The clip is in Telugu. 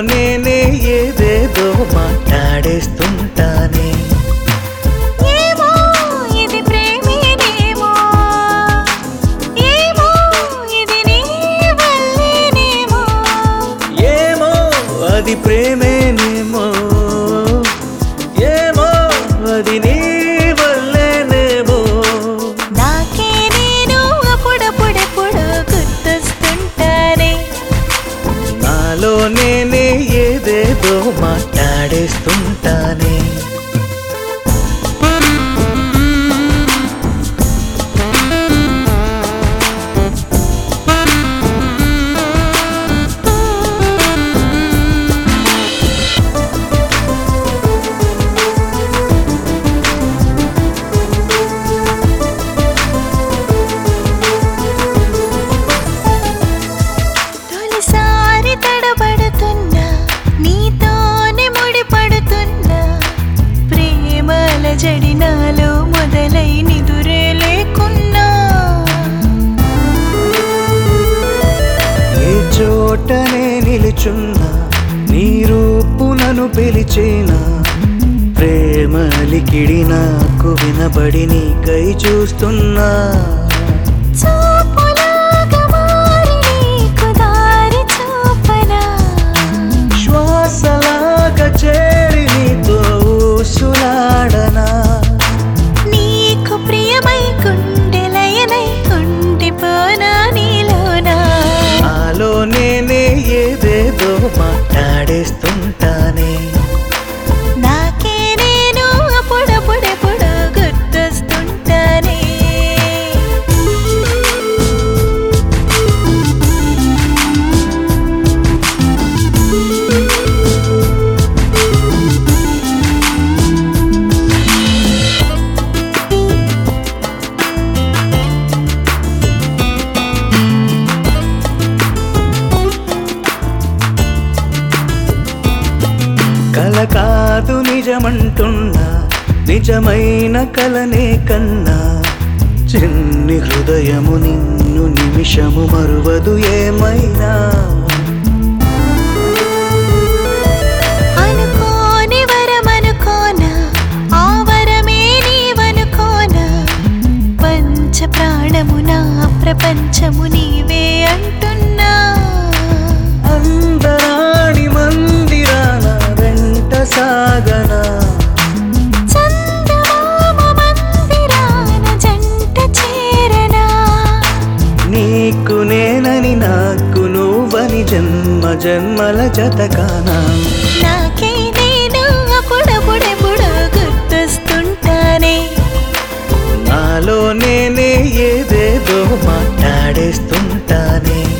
నేనే ఏదేదో మాట్లాడేస్తుంటానే ఏమో ఇది ప్రేమేనేమో ఏమో ఇది నీ వల్లేనేమో ఏమో అది ప్రేమేనేమో ఏమో అది నీ వల్లేనేమో నాకే నేను అప్పుడప్పుడెప్పుడు గుర్తొస్తుంటానే నాలో నేనే ఏదేదో మాట్లాడేస్తుంటానే తొలిసారి తడబడుతున్నా నీతోనే ముడిపడుతున్నా ప్రేమల జడినాలో మొదలై నిదురే లేకున్నా ఏ చోటనే నిలుచున్నా నీ రూపు నన్ను పిలిచేనా ప్రేమలికిడి నాకు వినబడి నీకై చూస్తున్నా చూపులాగా మారి నీకు దారి చూపనా శ్వాసలాగా చేరి నీతో ఊసులాడనా నీకు ప్రియమై గుండెలయనై ఉండిపోనా నీలోనా నాలో నేనే ఏదేదో మాట్లాడేస్తుంటానే నాకే నేను అప్పుడప్పుడెప్పుడు గుర్తొస్తుంటానే కల కాదు నిజమంటున్నా నిజమైన కలనే కన్నా చిన్ని హృదయము నిన్ను నిమిషము మరువదు ఏమైనా అనుకోని వరమనుకోనా ఆ వరమే నీవనుకోనా పంచ ప్రాణము నా ప్రపంచము నీవే అంటున్నా అందరాణి మందిరాన వెంట సాగనా చందమామ మందిరాన జంట చేరనా నీకు నేనని నాకు నువ్వని జన్మ జన్మల జతకానా నాకే నేను అప్పుడప్పుడెప్పుడు గుర్తొస్తుంటానే నాలో నేనే ఏదేదో మాట్లాడేస్తుంటానే